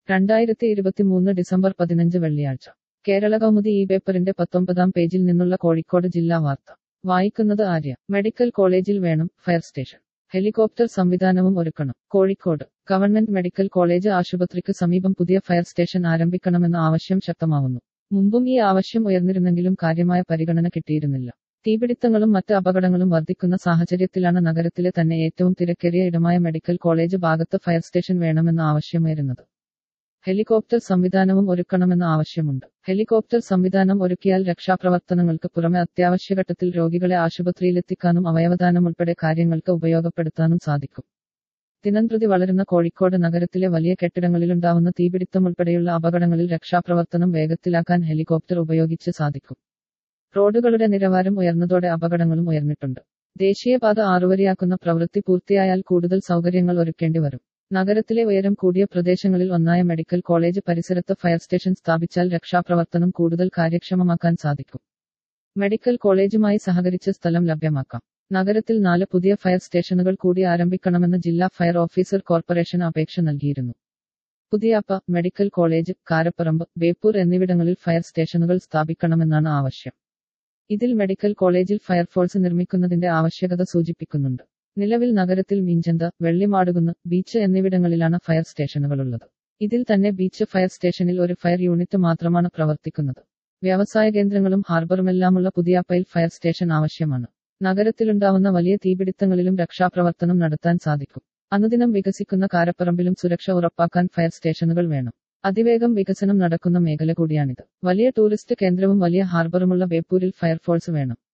രണ്ടായിരത്തി ഇരുപത്തിമൂന്ന് ഡിസംബർ പതിനഞ്ച് വെള്ളിയാഴ്ച കേരള കൗമുദി ഈ പേപ്പറിന്റെ പത്തൊമ്പതാം പേജിൽ നിന്നുള്ള കോഴിക്കോട് ജില്ലാ വാർത്ത വായിക്കുന്നത് ആര്യ മെഡിക്കൽ കോളേജിൽ വേണം ഫയർ സ്റ്റേഷൻ ഹെലികോപ്റ്റർ സംവിധാനവും ഒരുക്കണം കോഴിക്കോട് ഗവൺമെന്റ് മെഡിക്കൽ കോളേജ് ആശുപത്രിക്ക് സമീപം പുതിയ ഫയർ സ്റ്റേഷൻ ആരംഭിക്കണമെന്ന ആവശ്യം ശക്തമാവുന്നു മുമ്പും ഈ ആവശ്യം ഉയർന്നിരുന്നെങ്കിലും കാര്യമായ പരിഗണന കിട്ടിയിരുന്നില്ല തീപിടുത്തങ്ങളും മറ്റ് അപകടങ്ങളും വർദ്ധിക്കുന്ന സാഹചര്യത്തിലാണ് നഗരത്തിലെ തന്നെ ഏറ്റവും തിരക്കേറിയ ഇടമായ മെഡിക്കൽ കോളേജ് ഭാഗത്ത് ഫയർ സ്റ്റേഷൻ വേണമെന്ന ആവശ്യമുയരുന്നത് ഹെലികോപ്റ്റർ സംവിധാനവും ഒരുക്കണമെന്ന ആവശ്യമുണ്ട് ഹെലികോപ്റ്റർ സംവിധാനം ഒരുക്കിയാൽ രക്ഷാപ്രവർത്തനങ്ങൾക്ക് പുറമെ അത്യാവശ്യഘട്ടത്തിൽ രോഗികളെ ആശുപത്രിയിലെത്തിക്കാനും അവയവദാനം ഉൾപ്പെടെ കാര്യങ്ങൾക്ക് ഉപയോഗപ്പെടുത്താനും സാധിക്കും ദിനംപ്രതി വളരുന്ന കോഴിക്കോട് നഗരത്തിലെ വലിയ കെട്ടിടങ്ങളിലുണ്ടാവുന്ന തീപിടുത്തം ഉൾപ്പെടെയുള്ള അപകടങ്ങളിൽ രക്ഷാപ്രവർത്തനം വേഗത്തിലാക്കാൻ ഹെലികോപ്റ്റർ ഉപയോഗിച്ച് സാധിക്കും റോഡുകളുടെ നിലവാരം ഉയർന്നതോടെ അപകടങ്ങളും ഉയർന്നിട്ടുണ്ട് ദേശീയപാത ആറുവരിയാക്കുന്ന പ്രവൃത്തി പൂർത്തിയായാൽ കൂടുതൽ സൗകര്യങ്ങൾ ഒരുക്കേണ്ടി വരും നഗരത്തിലെ ഉയരം കൂടിയ പ്രദേശങ്ങളിൽ ഒന്നായ മെഡിക്കൽ കോളേജ് പരിസരത്ത് ഫയർ സ്റ്റേഷൻ സ്ഥാപിച്ചാൽ രക്ഷാപ്രവർത്തനം കൂടുതൽ കാര്യക്ഷമമാക്കാൻ സാധിക്കും മെഡിക്കൽ കോളേജുമായി സഹകരിച്ച് സ്ഥലം ലഭ്യമാക്കാം നഗരത്തിൽ നാല് പുതിയ ഫയർ സ്റ്റേഷനുകൾ കൂടി ആരംഭിക്കണമെന്ന് ജില്ലാ ഫയർ ഓഫീസർ കോർപ്പറേഷൻ അപേക്ഷ നൽകിയിരുന്നു പുതിയാപ്പ മെഡിക്കൽ കോളേജ് കാരപ്പറമ്പ് ബേപ്പൂർ എന്നിവിടങ്ങളിൽ ഫയർ സ്റ്റേഷനുകൾ സ്ഥാപിക്കണമെന്നാണ് ആവശ്യം ഇതിൽ മെഡിക്കൽ കോളേജിൽ ഫയർഫോഴ്സ് നിർമ്മിക്കുന്നതിന്റെ ആവശ്യകത സൂചിപ്പിക്കുന്നുണ്ട് നിലവിൽ നഗരത്തിൽ മീഞ്ചന്ത വെള്ളിമാടുകുന്ന് ബീച്ച് എന്നിവിടങ്ങളിലാണ് ഫയർ സ്റ്റേഷനുകളുള്ളത് ഇതിൽ തന്നെ ബീച്ച് ഫയർ സ്റ്റേഷനിൽ ഒരു ഫയർ യൂണിറ്റ് മാത്രമാണ് പ്രവർത്തിക്കുന്നത് വ്യവസായ കേന്ദ്രങ്ങളും ഹാർബറുമെല്ലാമുള്ള പുതിയാപ്പയിൽ ഫയർ സ്റ്റേഷൻ ആവശ്യമാണ് നഗരത്തിലുണ്ടാവുന്ന വലിയ തീപിടുത്തങ്ങളിലും രക്ഷാപ്രവർത്തനം നടത്താൻ സാധിക്കും അനുദിനം വികസിക്കുന്ന കാരപ്പറമ്പിലും സുരക്ഷ ഉറപ്പാക്കാൻ ഫയർ സ്റ്റേഷനുകൾ വേണം അതിവേഗം വികസനം നടക്കുന്ന മേഖല കൂടിയാണിത് വലിയ ടൂറിസ്റ്റ് കേന്ദ്രവും വലിയ ഹാർബറുമുള്ള ബേപ്പൂരിൽ ഫയർഫോഴ്സ് വേണം